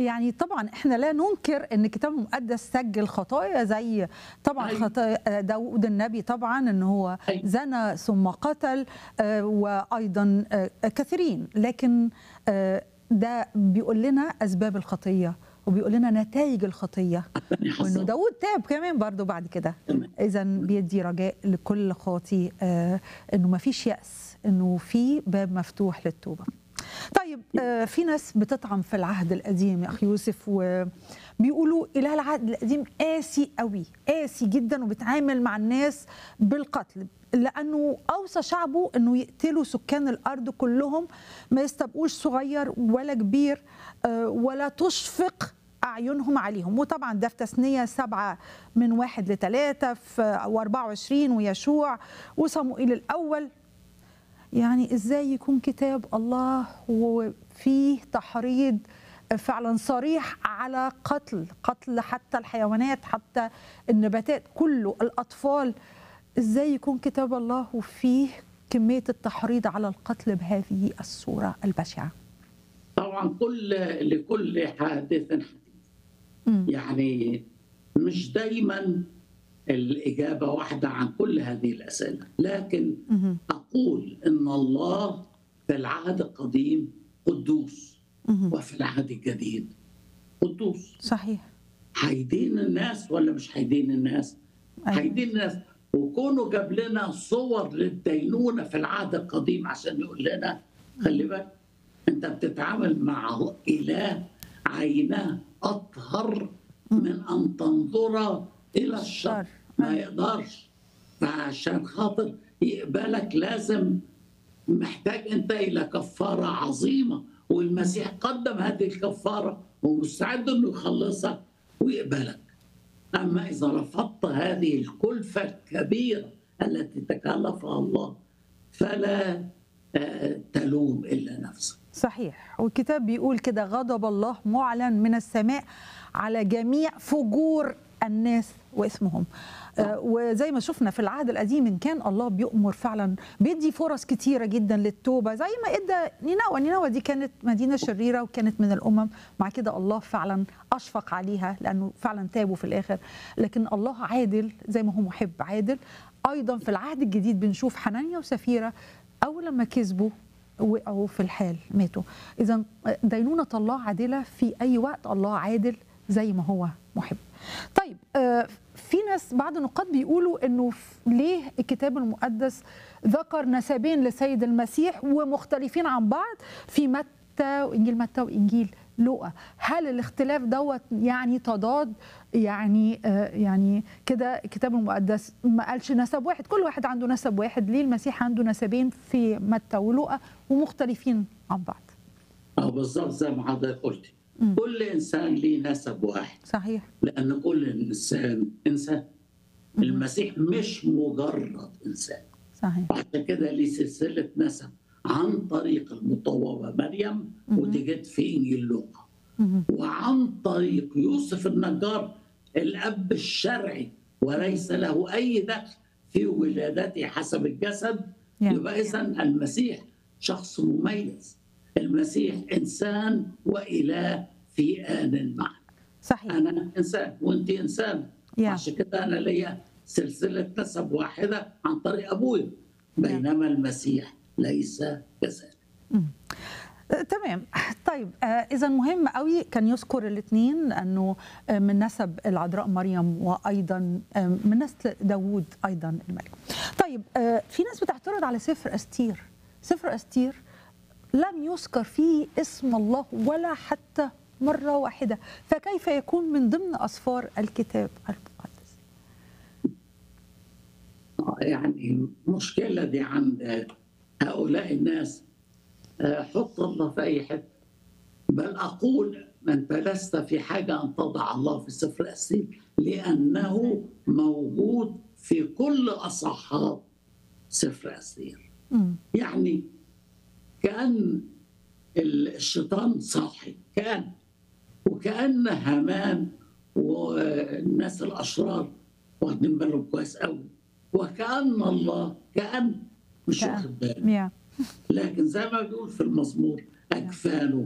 يعني طبعا احنا لا ننكر ان الكتاب المقدس سجل خطايا زي طبعا أيوة. خطايا داود النبي طبعا ان هو أيوة. زنى ثم قتل آه، وايضا آه، كثيرين لكن آه، ده بيقول لنا اسباب الخطيه وبيقول لنا نتائج الخطيه ربنا وانه يحفظك. داود تاب كمان برضو بعد كده تمام. اذا بيدي رجاء لكل خاطي آه، انه ما فيش ياس انه في باب مفتوح للتوبه طيب آه، في ناس بتطعن في العهد القديم يا اخي يوسف وبيقولوا اله العهد القديم قاسي قوي قاسي جدا وبيتعامل مع الناس بالقتل لانه اوصى شعبه انه يقتلوا سكان الارض كلهم ما يستبقوش صغير ولا كبير آه، ولا تشفق أعينهم عليهم وطبعا ده في تثنية سبعة من واحد لثلاثة في و24 ويشوع وصموئيل الأول يعني إزاي يكون كتاب الله وفيه تحريض فعلا صريح على قتل قتل حتى الحيوانات حتى النباتات كله الأطفال إزاي يكون كتاب الله وفيه كمية التحريض على القتل بهذه الصورة البشعة طبعا كل لكل حادث حديث مم. يعني مش دايما الإجابة واحدة عن كل هذه الأسئلة لكن مهم. أقول إن الله في العهد القديم قدوس مهم. وفي العهد الجديد قدوس صحيح هيدين الناس ولا مش هيدين الناس؟ أيوة. هيدين الناس وكونه جاب لنا صور للدينونة في العهد القديم عشان يقول لنا خلي بالك انت بتتعامل مع اله عيناه اطهر من ان تنظر الى الشر الشر. ما يقدرش فعشان خاطر يقبلك لازم محتاج انت الى كفاره عظيمه والمسيح قدم هذه الكفاره ومستعد انه يخلصك ويقبلك اما اذا رفضت هذه الكلفه الكبيره التي تكلفها الله فلا آه، تلوم الا نفسك صحيح والكتاب بيقول كده غضب الله معلن من السماء على جميع فجور الناس واسمهم آه وزي ما شفنا في العهد القديم ان كان الله بيؤمر فعلا بيدي فرص كتيره جدا للتوبه زي ما ادى نينوى نينوى دي كانت مدينه شريره وكانت من الامم مع كده الله فعلا اشفق عليها لانه فعلا تابوا في الاخر لكن الله عادل زي ما هو محب عادل ايضا في العهد الجديد بنشوف حنانيا وسفيره اول لما كذبوا وقعوا في الحال ماتوا اذا دينونه الله عادله في اي وقت الله عادل زي ما هو محب طيب آه، في ناس بعض النقاد بيقولوا انه ف- ليه الكتاب المقدس ذكر نسبين لسيد المسيح ومختلفين عن بعض في متى وانجيل متى وانجيل لوقا هل الاختلاف دوت يعني تضاد يعني آه يعني كده الكتاب المقدس ما قالش نسب واحد كل واحد عنده نسب واحد ليه المسيح عنده نسبين في متى ولوقا ومختلفين عن بعض او بالظبط زي ما حضرتك قلتي مم. كل انسان ليه نسب واحد صحيح لان كل انسان انسان المسيح مش مجرد انسان صحيح وعشان كده ليه سلسله نسب عن طريق المطوبه مريم ودي جت في انجيل لوقا مهم. وعن طريق يوسف النجار الاب الشرعي وليس له اي دخل في ولادته حسب الجسد يعني. يبقى اذا المسيح شخص مميز المسيح انسان واله في ان معا صحيح انا انسان وانت انسان يا. عشان كده انا ليا سلسله نسب واحده عن طريق ابويا بينما المسيح ليس كذلك آه، تمام طيب آه اذا مهم قوي كان يذكر الاثنين انه آه من نسب العذراء مريم وايضا آه من نسل داوود ايضا الملك طيب آه في ناس بتعترض على سفر استير سفر استير لم يذكر فيه اسم الله ولا حتى مره واحده فكيف يكون من ضمن اسفار الكتاب المقدس يعني المشكلة دي عند هؤلاء الناس آه، حط الله في أي حتة بل أقول أنت لست في حاجة أن تضع الله في سفر الأسير لأنه موجود في كل أصحاب سفر أسير مم. يعني كأن الشيطان صاحي كأن وكأن هامان والناس الأشرار واخدين بالهم كويس قوي وكأن الله كأن مش كأن. واخد باله يا لكن زي ما بيقول في المزمور أكفانه